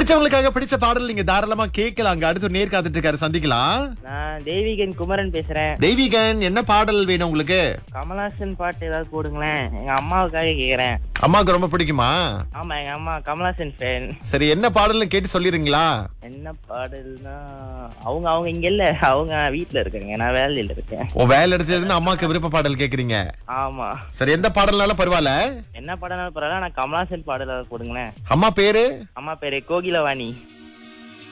பிடிச்சவங்களுக்காக பிடிச்ச பாடல் நீங்க தாராளமா கேட்கலாங்க அடுத்து நேர் காத்துட்டு இருக்காரு சந்திக்கலாம் நான் தேவிகன் குமரன் பேசுறேன் தெய்வீகன் என்ன பாடல் வேணும் உங்களுக்கு கமலாசன் பாட்டு ஏதாவது போடுங்களேன் எங்க அம்மாவுக்காக கேக்குறேன் அம்மாவுக்கு ரொம்ப பிடிக்குமா ஆமா எங்க அம்மா கமலாசன் ஃபேன் சரி என்ன பாடல்னு கேட்டு சொல்லிருங்களா என்ன பாடல்னா அவங்க அவங்க இங்க இல்ல அவங்க வீட்ல இருக்காங்க நான் வேலையில இருக்கேன் உன் வேலை எடுத்ததுன்னு அம்மாக்கு விருப்ப பாடல் கேக்குறீங்க ஆமா சரி எந்த பாடல்னாலும் பரவாயில்ல என்ன பாடல்னாலும் பரவாயில்ல நான் கமலாசன் பாடல் ஏதாவது போடுங்களேன் அம்மா பேரு அம்மா பேரு கோகிலவாணி